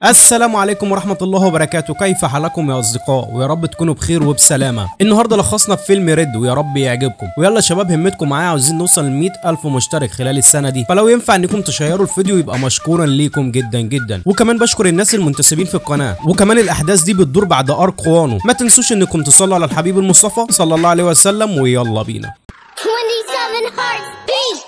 السلام عليكم ورحمة الله وبركاته كيف حالكم يا أصدقاء ويا رب تكونوا بخير وبسلامة النهاردة لخصنا في فيلم ريد ويا رب يعجبكم ويلا يا شباب همتكم معايا عاوزين نوصل ل ألف مشترك خلال السنة دي فلو ينفع انكم تشيروا الفيديو يبقى مشكورا ليكم جدا جدا وكمان بشكر الناس المنتسبين في القناة وكمان الأحداث دي بتدور بعد أرك وانو ما تنسوش انكم تصلوا على الحبيب المصطفى صلى الله عليه وسلم ويلا بينا 27 hearts beat!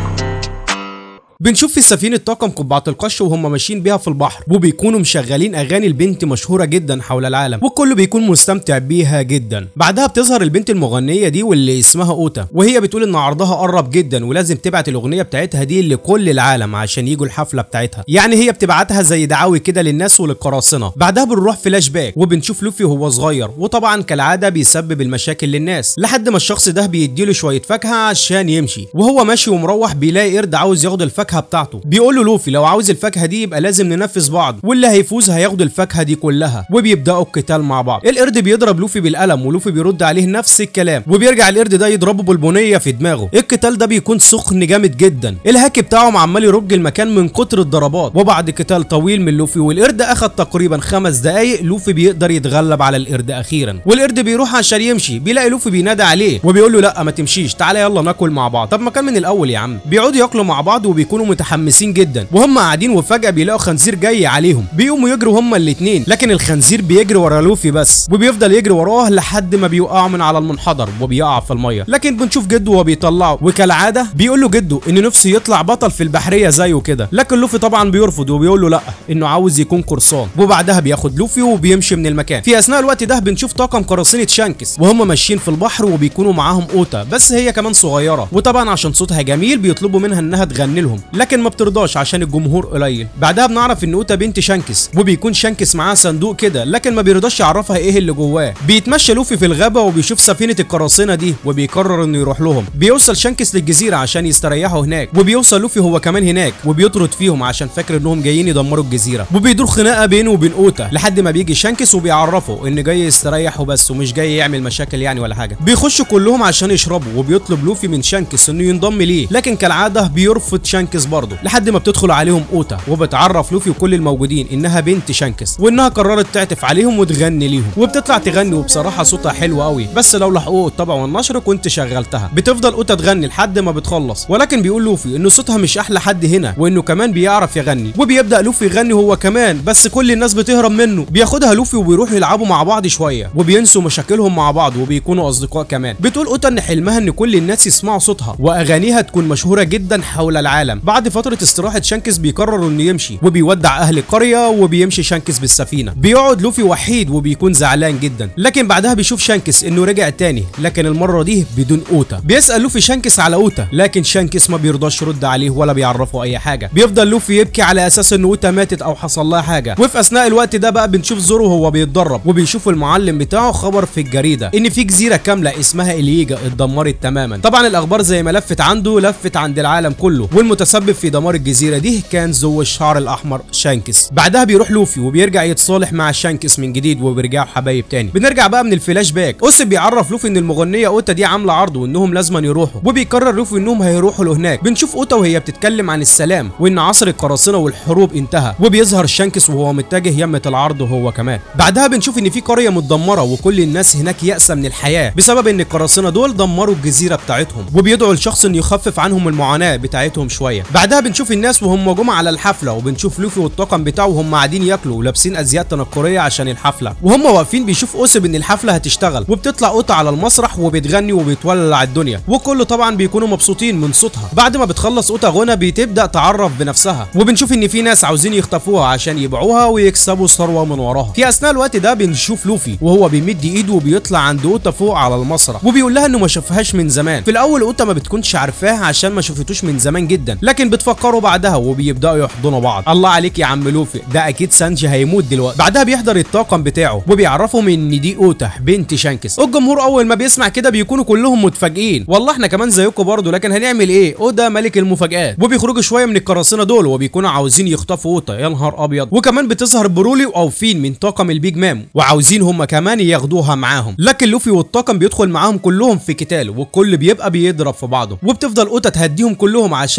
بنشوف في سفينة طاقم قبعة القش وهم ماشيين بيها في البحر وبيكونوا مشغلين أغاني البنت مشهورة جدا حول العالم والكل بيكون مستمتع بيها جدا بعدها بتظهر البنت المغنية دي واللي اسمها أوتا وهي بتقول إن عرضها قرب جدا ولازم تبعت الأغنية بتاعتها دي لكل العالم عشان يجوا الحفلة بتاعتها يعني هي بتبعتها زي دعاوي كده للناس وللقراصنة بعدها بنروح فلاش باك وبنشوف لوفي وهو صغير وطبعا كالعادة بيسبب المشاكل للناس لحد ما الشخص ده بيديله شوية فاكهة عشان يمشي وهو ماشي ومروح بيلاقي قرد عاوز ياخد الفاكهة بتاعته بيقول له لوفي لو عاوز الفاكهة دي يبقى لازم ننفذ بعض واللي هيفوز هياخد الفاكهة دي كلها وبيبدأوا القتال مع بعض القرد بيضرب لوفي بالقلم ولوفي بيرد عليه نفس الكلام وبيرجع القرد ده يضربه بالبنية في دماغه القتال ده بيكون سخن جامد جدا الهاك بتاعهم عمال يرج المكان من كتر الضربات وبعد قتال طويل من لوفي والقرد اخد تقريبا خمس دقايق لوفي بيقدر يتغلب على القرد اخيرا والقرد بيروح عشان يمشي بيلاقي لوفي بينادى عليه وبيقول له لا ما تمشيش تعالى يلا ناكل مع بعض طب ما كان من الاول يا عم بيقعدوا ياكلوا مع بعض وبيكونوا متحمسين جدا وهم قاعدين وفجاه بيلاقوا خنزير جاي عليهم بيقوموا يجروا هما الاتنين لكن الخنزير بيجري ورا لوفي بس وبيفضل يجري وراه لحد ما بيوقعوا من على المنحدر وبيقع في الميه لكن بنشوف جده وهو بيطلعه وكالعاده بيقول له جده ان نفسه يطلع بطل في البحريه زيه كده لكن لوفي طبعا بيرفض وبيقول له لا انه عاوز يكون قرصان وبعدها بياخد لوفي وبيمشي من المكان في اثناء الوقت ده بنشوف طاقم قراصنه شانكس وهم ماشيين في البحر وبيكونوا معاهم اوتا بس هي كمان صغيره وطبعا عشان صوتها جميل بيطلبوا منها انها تغني لهم لكن ما بترضاش عشان الجمهور قليل بعدها بنعرف ان اوتا بنت شانكس وبيكون شانكس معاه صندوق كده لكن ما بيرضاش يعرفها ايه اللي جواه بيتمشى لوفي في الغابه وبيشوف سفينه القراصنه دي وبيقرر انه يروح لهم بيوصل شانكس للجزيره عشان يستريحوا هناك وبيوصل لوفي هو كمان هناك وبيطرد فيهم عشان فاكر انهم جايين يدمروا الجزيره وبيدور خناقه بينه وبين اوتا لحد ما بيجي شانكس وبيعرفه ان جاي يستريح وبس ومش جاي يعمل مشاكل يعني ولا حاجه بيخشوا كلهم عشان يشربوا وبيطلب لوفي من شانكس انه ينضم ليه لكن كالعاده بيرفض شانكس برضه لحد ما بتدخل عليهم اوتا وبتعرف لوفي وكل الموجودين انها بنت شانكس وانها قررت تعطف عليهم وتغني ليهم وبتطلع تغني وبصراحه صوتها حلو قوي بس لولا حقوق الطبع والنشر كنت شغلتها بتفضل اوتا تغني لحد ما بتخلص ولكن بيقول لوفي انه صوتها مش احلى حد هنا وانه كمان بيعرف يغني وبيبدا لوفي يغني هو كمان بس كل الناس بتهرب منه بياخدها لوفي وبيروحوا يلعبوا مع بعض شويه وبينسوا مشاكلهم مع بعض وبيكونوا اصدقاء كمان بتقول اوتا ان حلمها ان كل الناس يسمعوا صوتها واغانيها تكون مشهوره جدا حول العالم بعد فتره استراحه شانكس بيقرر انه يمشي وبيودع اهل القريه وبيمشي شانكس بالسفينه بيقعد لوفي وحيد وبيكون زعلان جدا لكن بعدها بيشوف شانكس انه رجع تاني لكن المره دي بدون اوتا بيسال لوفي شانكس على اوتا لكن شانكس ما بيرضاش يرد عليه ولا بيعرفه اي حاجه بيفضل لوفي يبكي على اساس ان اوتا ماتت او حصل لها حاجه وفي اثناء الوقت ده بقى بنشوف زورو وهو بيتدرب وبيشوف المعلم بتاعه خبر في الجريده ان في جزيره كامله اسمها اليجا اتدمرت تماما طبعا الاخبار زي ما لفت عنده لفت عند العالم كله والمتسبب في دمار الجزيره دي كان ذو الشعر الاحمر شانكس بعدها بيروح لوفي وبيرجع يتصالح مع شانكس من جديد وبيرجعوا حبايب تاني بنرجع بقى من الفلاش باك اوسب بيعرف لوفي ان المغنيه اوتا دي عامله عرض وانهم لازما يروحوا وبيقرر لوفي انهم هيروحوا لهناك بنشوف اوتا وهي بتتكلم عن السلام وان عصر القراصنه والحروب انتهى وبيظهر شانكس وهو متجه يمة العرض وهو كمان بعدها بنشوف ان في قريه متدمره وكل الناس هناك يأسى من الحياه بسبب ان القراصنه دول دمروا الجزيره بتاعتهم وبيدعوا لشخص انه يخفف عنهم المعاناه بتاعتهم شويه بعدها بنشوف الناس وهم جم على الحفله وبنشوف لوفي والطاقم بتاعه وهم قاعدين ياكلوا ولابسين ازياء تنكريه عشان الحفله وهم واقفين بيشوف اوسب ان الحفله هتشتغل وبتطلع اوتا على المسرح وبتغني وبتولع الدنيا وكله طبعا بيكونوا مبسوطين من صوتها بعد ما بتخلص اوتا غنى بتبدا تعرف بنفسها وبنشوف ان في ناس عاوزين يخطفوها عشان يبيعوها ويكسبوا ثروه من وراها في اثناء الوقت ده بنشوف لوفي وهو بيمد ايده وبيطلع عند اوتا فوق على المسرح وبيقول لها انه ما شافهاش من زمان في الاول اوتا ما بتكونش عارفاه عشان ما شافتوش من زمان جدا لكن بتفكروا بعدها وبيبداوا يحضنوا بعض الله عليك يا عم لوفي ده اكيد سانجي هيموت دلوقتي بعدها بيحضر الطاقم بتاعه وبيعرفهم ان دي اوتا بنت شانكس الجمهور اول ما بيسمع كده بيكونوا كلهم متفاجئين والله احنا كمان زيكم برضه لكن هنعمل ايه اودا ملك المفاجآت وبيخرجوا شويه من القراصنه دول وبيكونوا عاوزين يخطفوا اوتا يا نهار ابيض وكمان بتظهر برولي واوفين من طاقم البيج مام وعاوزين هم كمان ياخدوها معاهم لكن لوفي والطاقم بيدخل معاهم كلهم في قتال والكل بيبقى بيضرب في بعضه وبتفضل اوتا تهديهم كلهم عشان يتوقفوا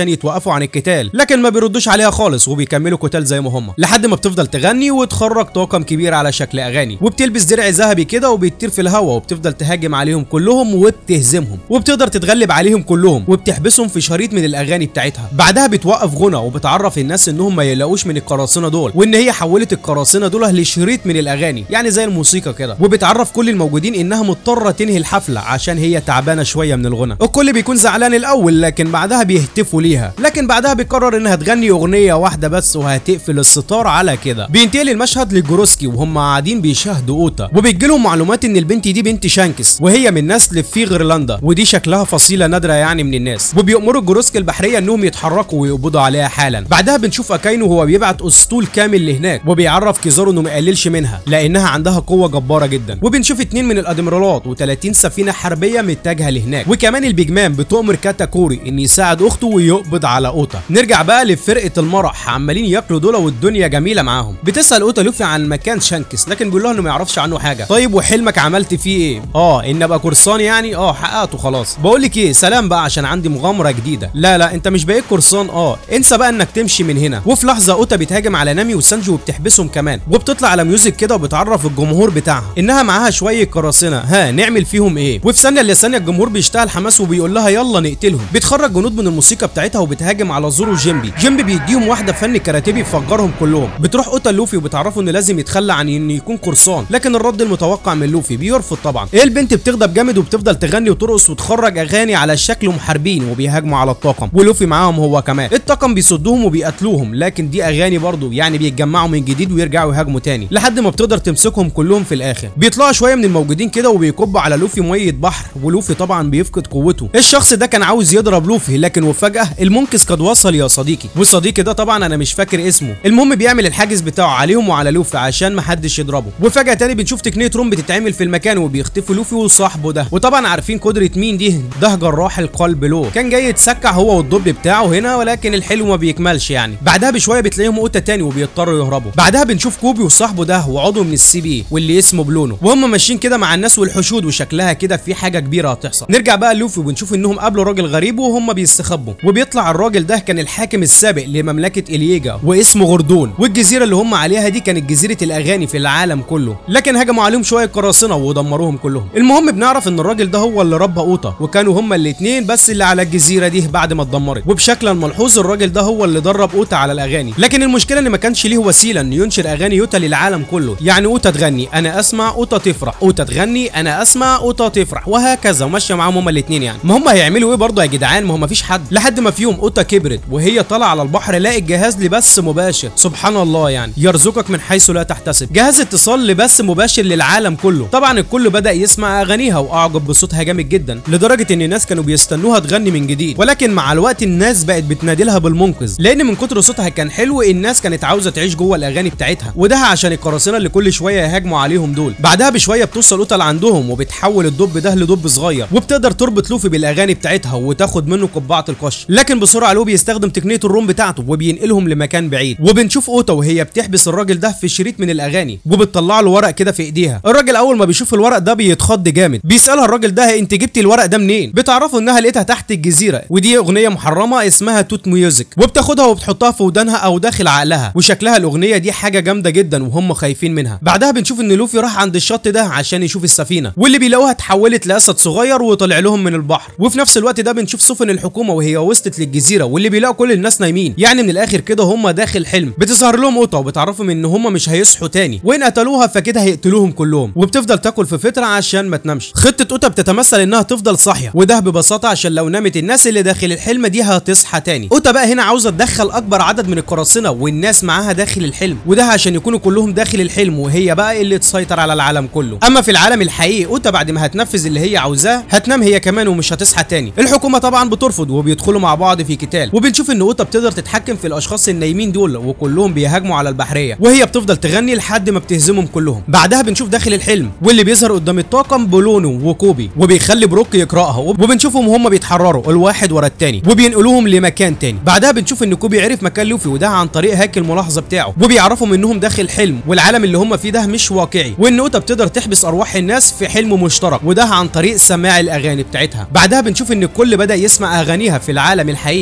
بيوقفوا عن القتال لكن ما بيردوش عليها خالص وبيكملوا قتال زي ما هم لحد ما بتفضل تغني وتخرج طاقم كبير على شكل اغاني وبتلبس درع ذهبي كده وبتطير في الهواء وبتفضل تهاجم عليهم كلهم وبتهزمهم وبتقدر تتغلب عليهم كلهم وبتحبسهم في شريط من الاغاني بتاعتها بعدها بتوقف غنى وبتعرف الناس انهم ما يلاقوش من القراصنه دول وان هي حولت القراصنه دول لشريط من الاغاني يعني زي الموسيقى كده وبتعرف كل الموجودين انها مضطره تنهي الحفله عشان هي تعبانه شويه من الغنى الكل بيكون زعلان الاول لكن بعدها بيهتفوا ليها لكن بعدها بيقرر انها تغني اغنيه واحده بس وهتقفل الستار على كده بينتقل المشهد لجروسكي وهم قاعدين بيشاهدوا اوتا وبيجي لهم معلومات ان البنت دي بنت شانكس وهي من نسل في غريلندا ودي شكلها فصيله نادره يعني من الناس وبيأمروا جروسكي البحريه انهم يتحركوا ويقبضوا عليها حالا بعدها بنشوف اكاينو وهو بيبعت اسطول كامل لهناك وبيعرف كيزارو انه ما يقللش منها لانها عندها قوه جباره جدا وبنشوف اتنين من الادميرالات و30 سفينه حربيه متجهه لهناك وكمان البيجمان بتؤمر كاتاكوري ان يساعد اخته ويقبض على اوتا نرجع بقى لفرقه المرح عمالين ياكلوا دول والدنيا جميله معاهم بتسال اوتا لوفي عن مكان شانكس لكن بيقول لها انه ما يعرفش عنه حاجه طيب وحلمك عملت فيه ايه اه ان ابقى قرصان يعني اه حققته خلاص بقول لك ايه سلام بقى عشان عندي مغامره جديده لا لا انت مش بقيت قرصان اه انسى بقى انك تمشي من هنا وفي لحظه اوتا بتهاجم على نامي وسانجي وبتحبسهم كمان وبتطلع على ميوزك كده وبتعرف الجمهور بتاعها انها معاها شويه قراصنه ها نعمل فيهم ايه وفي ثانيه الا ثانيه الجمهور بيشتغل حماس وبيقول لها يلا نقتلهم بتخرج جنود من الموسيقى بتاعتها وبتهاجم على زورو وجيمبي جيمبي بيديهم واحده فن كاراتيه بيفجرهم كلهم بتروح اوتا لوفي وبتعرفه انه لازم يتخلى عن انه يكون قرصان لكن الرد المتوقع من لوفي بيرفض طبعا ايه البنت بتغضب جامد وبتفضل تغني وترقص وتخرج اغاني على شكل محاربين وبيهاجموا على الطاقم ولوفي معاهم هو كمان الطاقم بيصدوهم وبيقتلوهم لكن دي اغاني برضه يعني بيتجمعوا من جديد ويرجعوا يهاجموا تاني لحد ما بتقدر تمسكهم كلهم في الاخر بيطلعوا شويه من الموجودين كده وبيكبوا على لوفي ميه بحر ولوفي طبعا بيفقد قوته الشخص ده كان عاوز يضرب لوفي لكن وفجاه المنقذ قد وصل يا صديقي وصديقي ده طبعا انا مش فاكر اسمه المهم بيعمل الحاجز بتاعه عليهم وعلى لوفي عشان محدش يضربه وفجاه تاني بنشوف تقنيه روم بتتعمل في المكان وبيختفي لوفي وصاحبه ده وطبعا عارفين قدره مين دي ده جراح القلب لو كان جاي يتسكع هو والضب بتاعه هنا ولكن الحلو ما بيكملش يعني بعدها بشويه بتلاقيهم اوتا تاني وبيضطروا يهربوا بعدها بنشوف كوبي وصاحبه ده وعضو من السي بي واللي اسمه بلونو وهم ماشيين كده مع الناس والحشود وشكلها كده في حاجه كبيره هتحصل نرجع بقى لوفي وبنشوف انهم قابلوا راجل غريب وهم بيستخبوا وبيطلع الراجل ده كان الحاكم السابق لمملكه الييجا واسمه غردون والجزيره اللي هم عليها دي كانت جزيره الاغاني في العالم كله لكن هجموا عليهم شويه قراصنه ودمروهم كلهم المهم بنعرف ان الراجل ده هو اللي ربى اوتا وكانوا هما الاثنين بس اللي على الجزيره دي بعد ما اتدمرت وبشكل ملحوظ الراجل ده هو اللي درب اوتا على الاغاني لكن المشكله ان ما كانش ليه وسيله انه ينشر اغاني يوتا للعالم كله يعني اوتا تغني انا اسمع اوتا تفرح اوتا تغني انا اسمع اوتا تفرح وهكذا وماشيه معاهم هما الاثنين يعني ما هم هيعملوا ايه برضه يا جدعان ما هو مفيش حد لحد ما في يوم اوتا كبرت وهي طالعه على البحر لاقي الجهاز لبث مباشر سبحان الله يعني يرزقك من حيث لا تحتسب جهاز اتصال لبث مباشر للعالم كله طبعا الكل بدا يسمع اغانيها واعجب بصوتها جامد جدا لدرجه ان الناس كانوا بيستنوها تغني من جديد ولكن مع الوقت الناس بقت بتنادي لها بالمنقذ لان من كتر صوتها كان حلو الناس كانت عاوزه تعيش جوه الاغاني بتاعتها وده عشان القراصنه اللي كل شويه يهاجموا عليهم دول بعدها بشويه بتوصل اوتا لعندهم وبتحول الدب ده لدب صغير وبتقدر تربط لوفي بالاغاني بتاعتها وتاخد منه قبعه القش لكن بسرعه لو بيستخدم تقنيه الروم بتاعته وبينقلهم لمكان بعيد وبنشوف اوتا وهي بتحبس الراجل ده في شريط من الاغاني وبتطلع له ورق كده في ايديها الراجل اول ما بيشوف الورق ده بيتخض جامد بيسالها الراجل ده انت جبتي الورق ده منين بتعرفوا انها لقيتها تحت الجزيره ودي اغنيه محرمه اسمها توت ميوزك وبتاخدها وبتحطها في ودانها او داخل عقلها وشكلها الاغنيه دي حاجه جامده جدا وهم خايفين منها بعدها بنشوف ان لوفي راح عند الشط ده عشان يشوف السفينه واللي بيلاقوها اتحولت لاسد صغير وطلع لهم من البحر وفي نفس الوقت ده بنشوف سفن الحكومه وهي وصلت للجزيره واللي بيلاقوا كل الناس نايمين يعني من الاخر كده هم داخل حلم بتظهر لهم اوتا وبتعرفهم ان هم مش هيصحوا تاني وان قتلوها فكده هيقتلوهم كلهم وبتفضل تاكل في فتره عشان ما تنامش خطه اوتا بتتمثل انها تفضل صاحيه وده ببساطه عشان لو نامت الناس اللي داخل الحلم دي هتصحى تاني اوتا بقى هنا عاوزه تدخل اكبر عدد من القراصنه والناس معاها داخل الحلم وده عشان يكونوا كلهم داخل الحلم وهي بقى اللي تسيطر على العالم كله اما في العالم الحقيقي اوتا بعد ما هتنفذ اللي هي عاوزاه هتنام هي كمان ومش هتصحى تاني الحكومه طبعا بترفض وبيدخلوا مع بعض في قتال وبنشوف ان اوتا بتقدر تتحكم في الاشخاص النايمين دول وكلهم بيهاجموا على البحريه وهي بتفضل تغني لحد ما بتهزمهم كلهم بعدها بنشوف داخل الحلم واللي بيظهر قدام الطاقم بولونو وكوبي وبيخلي بروك يقراها وبنشوفهم هم بيتحرروا الواحد ورا التاني وبينقلوهم لمكان تاني بعدها بنشوف ان كوبي عرف مكان لوفي وده عن طريق هاك الملاحظه بتاعه وبيعرفهم انهم داخل حلم والعالم اللي هم فيه ده مش واقعي وان اوتا بتقدر تحبس ارواح الناس في حلم مشترك وده عن طريق سماع الاغاني بتاعتها بعدها بنشوف ان الكل بدا يسمع اغانيها في العالم الحقيقي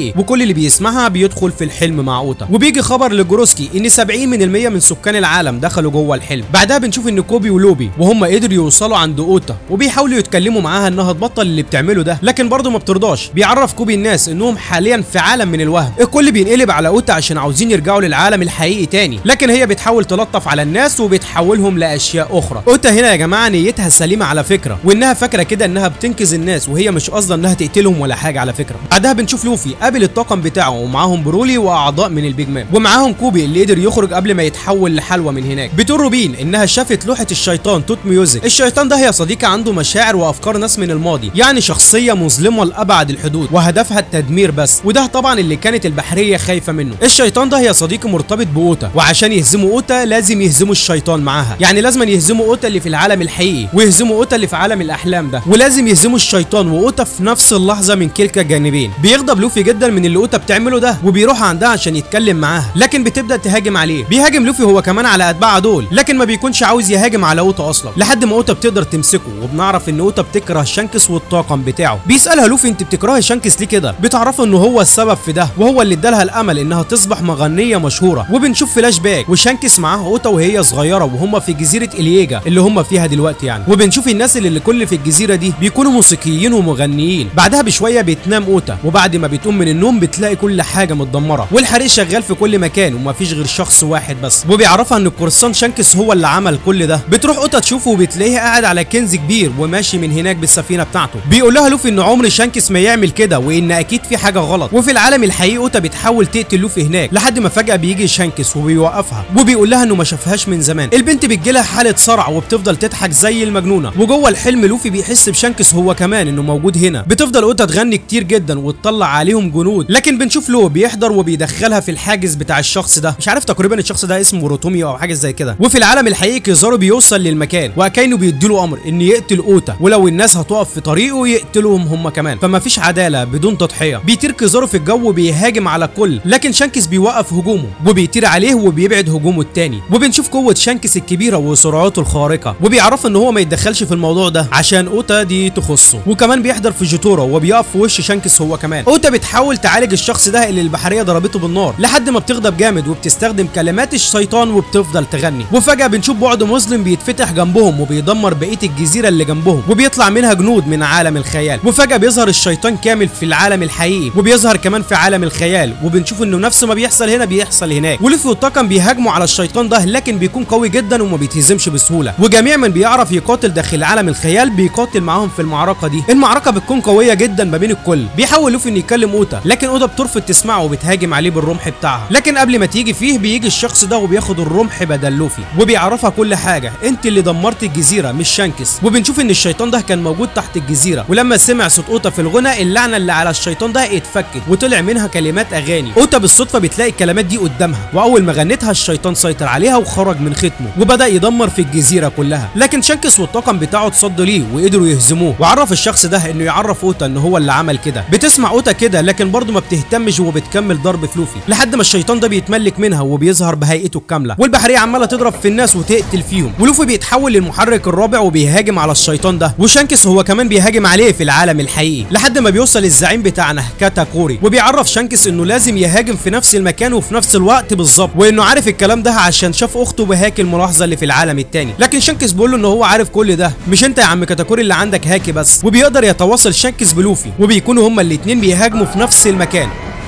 الحقيقي وكل اللي بيسمعها بيدخل في الحلم مع اوتا وبيجي خبر لجروسكي ان 70 من المية من سكان العالم دخلوا جوه الحلم بعدها بنشوف ان كوبي ولوبي وهم قدروا يوصلوا عند اوتا وبيحاولوا يتكلموا معاها انها تبطل اللي بتعمله ده لكن برضه ما بترضاش بيعرف كوبي الناس انهم حاليا في عالم من الوهم الكل بينقلب على اوتا عشان عاوزين يرجعوا للعالم الحقيقي تاني لكن هي بتحاول تلطف على الناس وبتحولهم لاشياء اخرى اوتا هنا يا جماعه نيتها سليمه على فكره وانها فاكره كده انها بتنقذ الناس وهي مش قصدها انها تقتلهم ولا حاجه على فكره بعدها بنشوف لوفي قابل الطاقم بتاعه ومعاهم برولي واعضاء من البيج مان ومعاهم كوبي اللي قدر يخرج قبل ما يتحول لحلوى من هناك بتقول روبين انها شافت لوحه الشيطان توت ميوزك الشيطان ده يا صديقي عنده مشاعر وافكار ناس من الماضي يعني شخصيه مظلمه لابعد الحدود وهدفها التدمير بس وده طبعا اللي كانت البحريه خايفه منه الشيطان ده يا صديقي مرتبط باوتا وعشان يهزموا اوتا لازم يهزموا الشيطان معاها يعني لازم يهزموا اوتا اللي في العالم الحقيقي ويهزموا اوتا اللي في عالم الاحلام ده ولازم يهزموا الشيطان واوتا في نفس اللحظه من كلتا الجانبين بيغضب لوفي جدا من اللي اوتا بتعمله ده وبيروح عندها عشان يتكلم معاها لكن بتبدا تهاجم عليه بيهاجم لوفي هو كمان على اتباعه دول لكن ما بيكونش عاوز يهاجم على اوتا اصلا لحد ما اوتا بتقدر تمسكه وبنعرف ان اوتا بتكره شانكس والطاقم بتاعه بيسالها لوفي انت بتكرهي شانكس ليه كده بتعرف انه هو السبب في ده وهو اللي ادالها الامل انها تصبح مغنيه مشهوره وبنشوف فلاش باك وشانكس معاها اوتا وهي صغيره وهم في جزيره الييجا اللي هم فيها دلوقتي يعني وبنشوف الناس اللي كل في الجزيره دي بيكونوا موسيقيين ومغنيين بعدها بشويه بتنام اوتا وبعد ما بتقوم من النوم بتلاقي كل حاجه متدمره والحريق شغال في كل مكان ومفيش غير شخص واحد بس وبيعرفها ان القرصان شانكس هو اللي عمل كل ده بتروح اوتا تشوفه وبتلاقيه قاعد على كنز كبير وماشي من هناك بالسفينه بتاعته بيقول لها لوفي ان عمر شانكس ما يعمل كده وان اكيد في حاجه غلط وفي العالم الحقيقي اوتا بتحاول تقتل لوفي هناك لحد ما فجاه بيجي شانكس وبيوقفها وبيقول لها انه ما شافهاش من زمان البنت بتجيلها حاله صرع وبتفضل تضحك زي المجنونه وجوه الحلم لوفي بيحس بشانكس هو كمان انه موجود هنا بتفضل اوتا تغني كتير جدا وتطلع عليهم جنود لكن بنشوف لو بيحضر وبيدخلها في الحاجز بتاع الشخص ده مش عارف تقريبا الشخص ده اسمه روتوميو او حاجه زي كده وفي العالم الحقيقي كيزارو بيوصل للمكان وكانه بيديله امر ان يقتل اوتا ولو الناس هتقف في طريقه يقتلهم هم كمان فما فيش عداله بدون تضحيه بيطير كيزارو في الجو وبيهاجم على الكل لكن شانكس بيوقف هجومه وبيطير عليه وبيبعد هجومه التاني وبنشوف قوه شانكس الكبيره وسرعته الخارقه وبيعرف ان هو ما يتدخلش في الموضوع ده عشان اوتا دي تخصه وكمان بيحضر في جيتورا وبيقف في وش شانكس هو كمان اوتا بتحاول تعالج الشخص ده اللي البحريه ضربته بالنار لحد ما بتغضب جامد وبتستخدم كلمات الشيطان وبتفضل تغني وفجاه بنشوف بعد مظلم بيتفتح جنبهم وبيدمر بقيه الجزيره اللي جنبهم وبيطلع منها جنود من عالم الخيال وفجاه بيظهر الشيطان كامل في العالم الحقيقي وبيظهر كمان في عالم الخيال وبنشوف انه نفس ما بيحصل هنا بيحصل هناك ولوفي والطاقم بيهاجموا على الشيطان ده لكن بيكون قوي جدا وما بيتهزمش بسهوله وجميع من بيعرف يقاتل داخل عالم الخيال بيقاتل معاهم في المعركه دي المعركه بتكون قويه جدا ما بين الكل بيحاول لوفي انه يكلم اوتا لكن اوتا بترفض تسمعه وبتهاجم عليه بالرمح بتاعها لكن قبل ما تيجي فيه بيجي الشخص ده وبياخد الرمح بدل لوفي وبيعرفها كل حاجه انت اللي دمرت الجزيره مش شانكس وبنشوف ان الشيطان ده كان موجود تحت الجزيره ولما سمع صوت اوتا في الغنى اللعنه اللي على الشيطان ده اتفكت وطلع منها كلمات اغاني اوتا بالصدفه بتلاقي الكلمات دي قدامها واول ما غنتها الشيطان سيطر عليها وخرج من ختمه وبدا يدمر في الجزيره كلها لكن شانكس والطاقم بتاعه اتصدوا ليه وقدروا يهزموه وعرف الشخص ده انه يعرف اوتا ان هو اللي عمل كده بتسمع اوتا كده لكن برضه ما بتهتمش وبتكمل ضرب في لوفي لحد ما الشيطان ده بيتملك منها وبيظهر بهيئته الكامله والبحريه عماله تضرب في الناس وتقتل فيهم ولوفي بيتحول للمحرك الرابع وبيهاجم على الشيطان ده وشانكس هو كمان بيهاجم عليه في العالم الحقيقي لحد ما بيوصل الزعيم بتاعنا كاتا كوري وبيعرف شانكس انه لازم يهاجم في نفس المكان وفي نفس الوقت بالظبط وانه عارف الكلام ده عشان شاف اخته بهاكي الملاحظه اللي في العالم التاني لكن شانكس بيقول له ان هو عارف كل ده مش انت يا عم كاتاكوري اللي عندك هاكي بس وبيقدر يتواصل شانكس بلوفي وبيكونوا هما الاتنين بيهاجموا في نفس المكان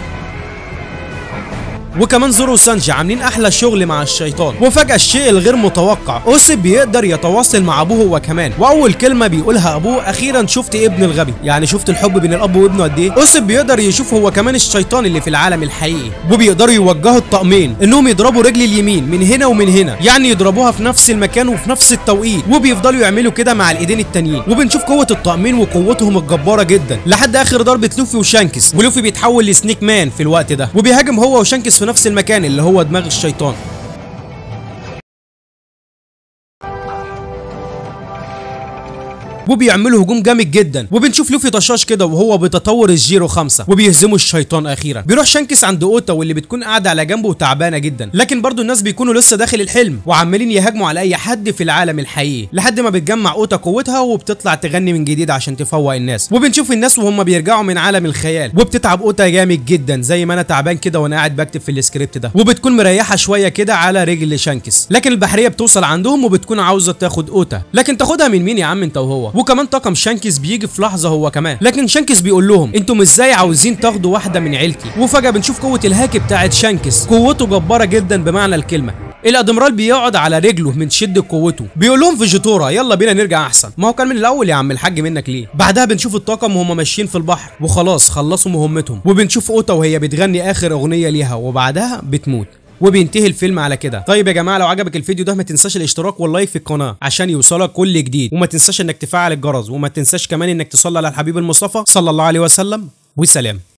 وكمان زورو وسانجي عاملين احلى شغل مع الشيطان وفجاه الشيء الغير متوقع اوسب بيقدر يتواصل مع ابوه هو كمان واول كلمه بيقولها ابوه اخيرا شفت ابن الغبي يعني شفت الحب بين الاب وابنه قد ايه اوسب بيقدر يشوف هو كمان الشيطان اللي في العالم الحقيقي وبيقدروا يوجهوا الطقمين انهم يضربوا رجل اليمين من هنا ومن هنا يعني يضربوها في نفس المكان وفي نفس التوقيت وبيفضلوا يعملوا كده مع الايدين التانيين وبنشوف قوه الطقمين وقوتهم الجباره جدا لحد اخر ضربه لوفي وشانكس ولوفي بيتحول لسنيك مان في الوقت ده وبيهاجم هو وشانكس في نفس المكان اللي هو دماغ الشيطان وبيعملوا هجوم جامد جدا وبنشوف لوفي طشاش كده وهو بتطور الجيرو خمسة وبيهزموا الشيطان اخيرا بيروح شانكس عند اوتا واللي بتكون قاعده على جنبه وتعبانه جدا لكن برضو الناس بيكونوا لسه داخل الحلم وعمالين يهاجموا على اي حد في العالم الحقيقي لحد ما بتجمع اوتا قوتها وبتطلع تغني من جديد عشان تفوق الناس وبنشوف الناس وهم بيرجعوا من عالم الخيال وبتتعب اوتا جامد جدا زي ما انا تعبان كده وانا قاعد بكتب في السكريبت ده وبتكون مريحه شويه كده على رجل شانكس لكن البحريه بتوصل عندهم وبتكون عاوزه تاخد اوتا لكن تاخدها من مين يا عم انت وهو وكمان طاقم شانكس بيجي في لحظه هو كمان لكن شانكس بيقول لهم انتم ازاي عاوزين تاخدوا واحده من عيلتي وفجاه بنشوف قوه الهاكي بتاعت شانكس قوته جباره جدا بمعنى الكلمه الادميرال بيقعد على رجله من شده قوته بيقول لهم في جيتورا يلا بينا نرجع احسن ما هو كان من الاول يا عم الحاج منك ليه بعدها بنشوف الطاقم وهم ماشيين في البحر وخلاص خلصوا مهمتهم وبنشوف اوتا وهي بتغني اخر اغنيه ليها وبعدها بتموت وبينتهي الفيلم على كده طيب يا جماعه لو عجبك الفيديو ده ما تنساش الاشتراك واللايك في القناه عشان يوصلك كل جديد وما تنساش انك تفعل الجرس وما تنساش كمان انك تصلي على الحبيب المصطفى صلى الله عليه وسلم والسلام